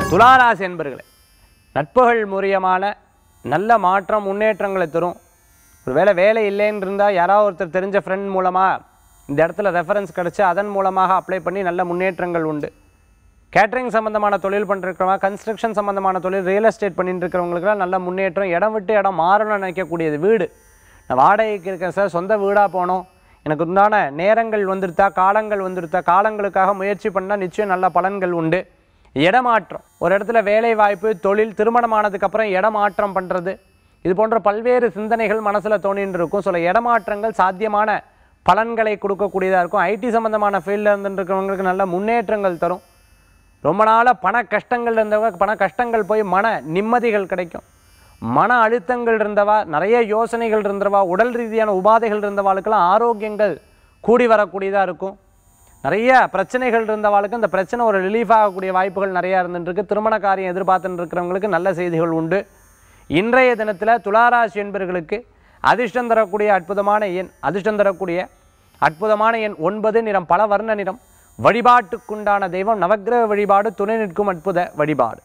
துளாராசி என்பர்களே நட்புகள் மூலியமான நல்ல மாற்றம் முன்னேற்றங்களை தரும் ஒருவேளை வேலை இல்லைன்னு இருந்தால் யாராவது ஒருத்தர் தெரிஞ்ச ஃப்ரெண்ட் மூலமாக இந்த இடத்துல ரெஃபரன்ஸ் கிடச்சி அதன் மூலமாக அப்ளை பண்ணி நல்ல முன்னேற்றங்கள் உண்டு கேட்டரிங் சம்மந்தமான தொழில் பண்ணிருக்கிறவங்க கன்ஸ்ட்ரக்ஷன் சம்மந்தமான தொழில் ரியல் எஸ்டேட் பண்ணிட்டு இருக்கிறவங்களுக்குலாம் நல்ல முன்னேற்றம் இடம் விட்டு இடம் மாறணும்னு நினைக்கக்கூடியது வீடு நான் வாடகைக்கு இருக்கேன் சார் சொந்த வீடாக போனோம் எனக்கு உண்டான நேரங்கள் வந்துருத்தா காலங்கள் வந்துருத்தா காலங்களுக்காக முயற்சி பண்ணால் நிச்சயம் நல்ல பலன்கள் உண்டு இடமாற்றம் ஒரு இடத்துல வேலை வாய்ப்பு தொழில் திருமணமானதுக்கப்புறம் இடமாற்றம் பண்ணுறது இது போன்ற பல்வேறு சிந்தனைகள் மனசில் தோணின்னு இருக்கும் சில இடமாற்றங்கள் சாத்தியமான பலன்களை கொடுக்கக்கூடியதாக இருக்கும் ஐடி சம்மந்தமான ஃபீல்டில் இருந்துட்டு இருக்கிறவங்களுக்கு நல்ல முன்னேற்றங்கள் தரும் ரொம்ப நாளாக பண கஷ்டங்கள் இருந்தவங்க பண கஷ்டங்கள் போய் மன நிம்மதிகள் கிடைக்கும் மன அழுத்தங்கள் இருந்தவா நிறைய யோசனைகள் இருந்தவா உடல் ரீதியான உபாதைகள் இருந்தவாளுக்கெல்லாம் ஆரோக்கியங்கள் கூடி வரக்கூடியதாக இருக்கும் நிறைய பிரச்சனைகள் இருந்தவாளுக்கு அந்த பிரச்சனை ஒரு ரிலீஃப் ஆகக்கூடிய வாய்ப்புகள் நிறையா இருந்துட்டு இருக்கு திருமண காரியம் எதிர்பார்த்துட்டு இருக்கிறவங்களுக்கு நல்ல செய்திகள் உண்டு இன்றைய தினத்தில் துளாராசி என்பவர்களுக்கு அதிர்ஷ்டம் தரக்கூடிய அற்புதமான எண் அதிர்ஷ்டம் தரக்கூடிய அற்புதமான எண் ஒன்பது நிறம் பல வர்ண நிறம் வழிபாட்டுக்குண்டான தெய்வம் நவக்கிரக வழிபாடு துணை நிற்கும் அற்புத வழிபாடு